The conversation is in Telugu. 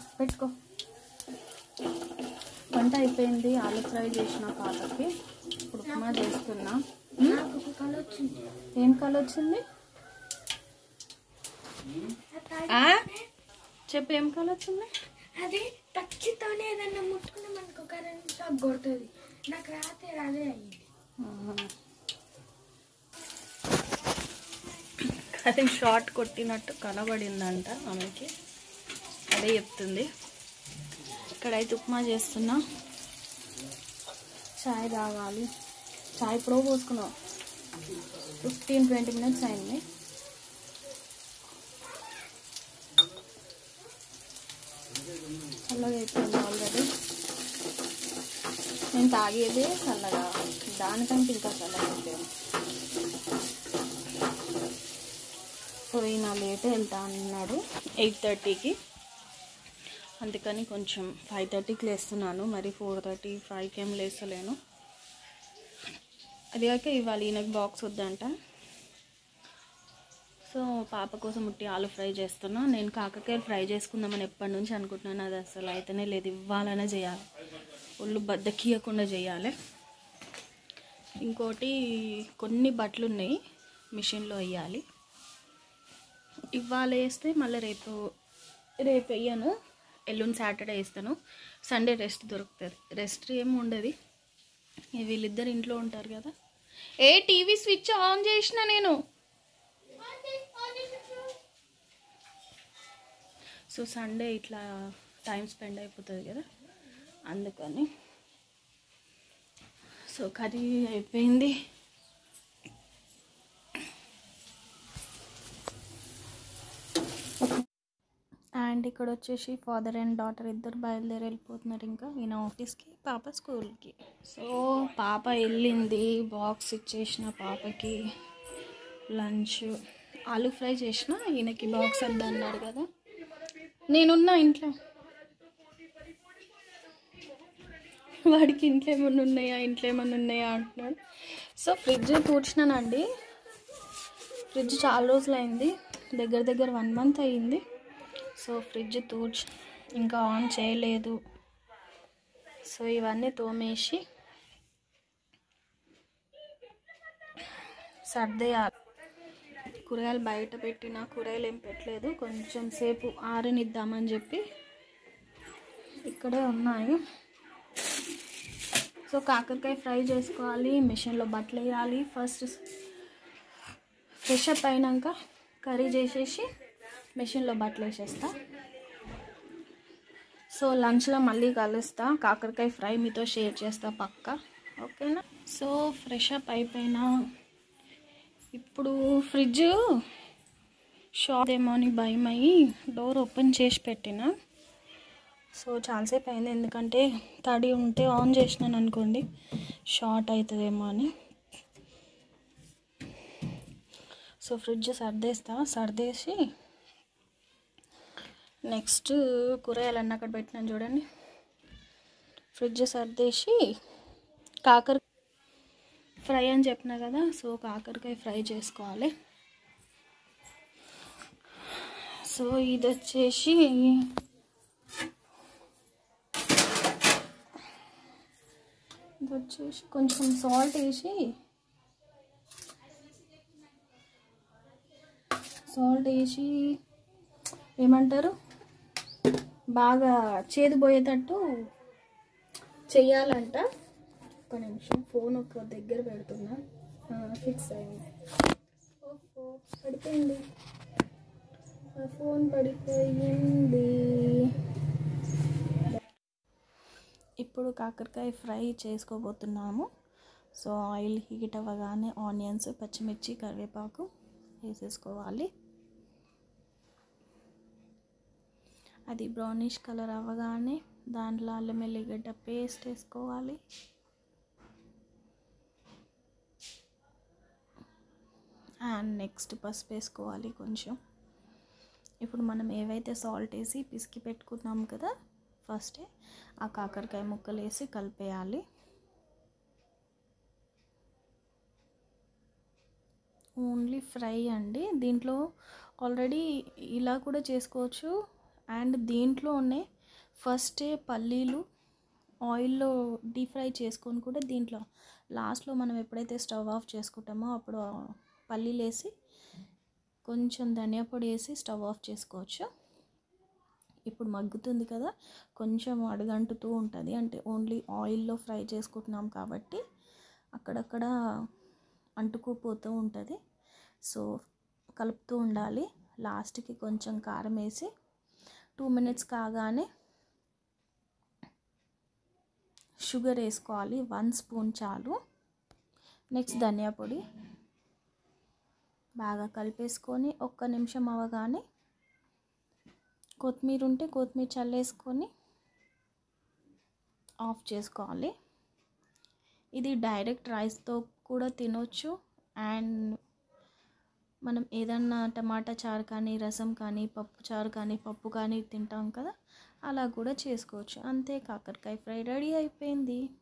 పెట్టుకో వంట అయిపోయింది ఆలు ఫ్రై చేసిన పాపకి ఇప్పుడు ఉప్మా చేస్తున్నా నాకు ఒక కళ వచ్చింది ఏం కలర్ వచ్చింది ఆ? చెప్పు ఏం కలర్ వచ్చింది అది టచ్తోనే ఏదన్నా ముట్టుకుని మనకు కరెంట్ షాక్ కొడుతుంది నాకు రాత్రి అదే అయ్యింది అది షార్ట్ కొట్టినట్టు కనబడిందంట ఆమెకి అదే చెప్తుంది ఇక్కడైతే ఉప్మా చేస్తున్నా చాయ్ తాగాలి చాయ్ ఇప్పుడు పోసుకున్నాం ఫిఫ్టీన్ ట్వంటీ మినిట్స్ అయింది చల్లగా అయిపోయింది ఆల్రెడీ నేను తాగేదే చల్లగా దానికంటే ఇంకా చల్లగా అయిపోయింది సో ఈయన లేట్ వెళ్తా అన్నాడు ఎయిట్ థర్టీకి అందుకని కొంచెం ఫైవ్ థర్టీకి లేస్తున్నాను మరి ఫోర్ థర్టీ ఫైవ్కి ఏం లేస్తలేను అది కాక ఇవాళ ఈయనకి బాక్స్ వద్దంట సో పాప కోసం ఉట్టి ఆలు ఫ్రై చేస్తున్నా నేను కాకరకాయలు ఫ్రై చేసుకుందామని ఎప్పటి నుంచి అనుకుంటున్నాను అది అసలు అయితేనే లేదు ఇవ్వాలనే చేయాలి ఒళ్ళు బద్దకియకుండా చేయాలి ఇంకోటి కొన్ని బట్టలు ఉన్నాయి మిషన్లో వేయాలి ఇవాళ వేస్తే మళ్ళీ రేపు రేపు వేయను ఎల్లుండి సాటర్డే వేస్తాను సండే రెస్ట్ దొరుకుతుంది రెస్ట్ ఏమి ఉండదు ఇక వీళ్ళిద్దరు ఇంట్లో ఉంటారు కదా ఏ టీవీ స్విచ్ ఆన్ చేసిన నేను సో సండే ఇట్లా టైం స్పెండ్ అయిపోతుంది కదా అందుకని సో కర్రీ అయిపోయింది అండ్ ఇక్కడ వచ్చేసి ఫాదర్ అండ్ డాటర్ ఇద్దరు బయలుదేరి వెళ్ళిపోతున్నారు ఇంకా ఈయన ఆఫీస్కి పాప స్కూల్కి సో పాప వెళ్ళింది బాక్స్ ఇచ్చేసిన పాపకి లంచ్ ఆలు ఫ్రై చేసిన ఈయనకి బాక్స్ వద్దన్నాడు కదా నేనున్నా ఇంట్లో వాడికి ఇంట్లో ఏమన్నా ఉన్నాయా ఇంట్లో ఏమన్నా ఉన్నాయా అంటున్నాడు సో ఫ్రిడ్జ్ కూర్చున్నానండి ఫ్రిడ్జ్ చాలా రోజులు అయింది దగ్గర దగ్గర వన్ మంత్ అయ్యింది సో ఫ్రిడ్జ్ తూర్చి ఇంకా ఆన్ చేయలేదు సో ఇవన్నీ తోమేసి సర్దేయాలి కూరగాయలు బయట పెట్టిన కూరగాయలు ఏం పెట్టలేదు కొంచెం సేపు ఆరనిద్దామని చెప్పి ఇక్కడే ఉన్నాయి సో కాకరకాయ ఫ్రై చేసుకోవాలి మిషన్లో బట్టలు వేయాలి ఫస్ట్ ఫ్రెష్ అప్ అయినాక కర్రీ చేసేసి మెషిన్లో బట్టలు వేసేస్తా సో లంచ్లో మళ్ళీ కలుస్తా కాకరకాయ ఫ్రై మీతో షేర్ చేస్తా పక్క ఓకేనా సో ఫ్రెష్ అప్ అయిపోయినా ఇప్పుడు ఫ్రిడ్జ్ షాప్ ఏమో అని భయం అయ్యి డోర్ ఓపెన్ చేసి పెట్టిన సో చాలాసేపు అయింది ఎందుకంటే తడి ఉంటే ఆన్ చేసినాను అనుకోండి షార్ట్ అవుతుందేమో అని సో ఫ్రిడ్జ్ సర్దేస్తా సర్దేసి నెక్స్ట్ కూరగాయలన్నీ అక్కడ పెట్టినాను చూడండి ఫ్రిడ్జ్ సర్దేసి కాకర ఫ్రై అని చెప్పిన కదా సో కాకరకాయ ఫ్రై చేసుకోవాలి సో ఇది వచ్చేసి ఇది వచ్చేసి కొంచెం సాల్ట్ వేసి సాల్ట్ వేసి ఏమంటారు బాగా చేదు పోయేటట్టు చెయ్యాలంట ఒక నిమిషం ఫోన్ ఒక దగ్గర పెడుతున్నా ఫిక్స్ అయింది ఓహో, పడిపోయింది నా ఫోన్ పడిపోయింది ఇప్పుడు కాకరకాయ ఫ్రై చేసుకోబోతున్నాము సో ఆయిల్ హీట్ అవ్వగానే ఆనియన్స్ పచ్చిమిర్చి కరివేపాకు వేసేసుకోవాలి అది బ్రౌనిష్ కలర్ అవ్వగానే దాంట్లో అల్లం ఎల్లిగడ్డ పేస్ట్ వేసుకోవాలి అండ్ నెక్స్ట్ పసుపు వేసుకోవాలి కొంచెం ఇప్పుడు మనం ఏవైతే సాల్ట్ వేసి పిసికి పెట్టుకున్నాం కదా ఫస్టే ఆ కాకరకాయ ముక్కలు వేసి కలిపేయాలి ఓన్లీ ఫ్రై అండి దీంట్లో ఆల్రెడీ ఇలా కూడా చేసుకోవచ్చు అండ్ దీంట్లోనే ఫస్టే పల్లీలు ఆయిల్లో డీప్ ఫ్రై చేసుకొని కూడా దీంట్లో లాస్ట్లో మనం ఎప్పుడైతే స్టవ్ ఆఫ్ చేసుకుంటామో అప్పుడు ఆ పల్లీలు వేసి కొంచెం ధనియా పొడి వేసి స్టవ్ ఆఫ్ చేసుకోవచ్చు ఇప్పుడు మగ్గుతుంది కదా కొంచెం అడుగంటుతూ ఉంటుంది అంటే ఓన్లీ ఆయిల్లో ఫ్రై చేసుకుంటున్నాం కాబట్టి అక్కడక్కడ అంటుకుపోతూ ఉంటుంది సో కలుపుతూ ఉండాలి లాస్ట్కి కొంచెం కారం వేసి టూ మినిట్స్ కాగానే షుగర్ వేసుకోవాలి వన్ స్పూన్ చాలు నెక్స్ట్ ధనియా పొడి బాగా కలిపేసుకొని ఒక్క నిమిషం అవ్వగానే కొత్తిమీర ఉంటే కొత్తిమీర చల్లేసుకొని ఆఫ్ చేసుకోవాలి ఇది డైరెక్ట్ రైస్తో కూడా తినొచ్చు అండ్ మనం ఏదన్నా టమాటా చారు కానీ రసం కానీ పప్పు చారు కానీ పప్పు కానీ తింటాం కదా అలా కూడా చేసుకోవచ్చు అంతే కాకరకాయ ఫ్రై రెడీ అయిపోయింది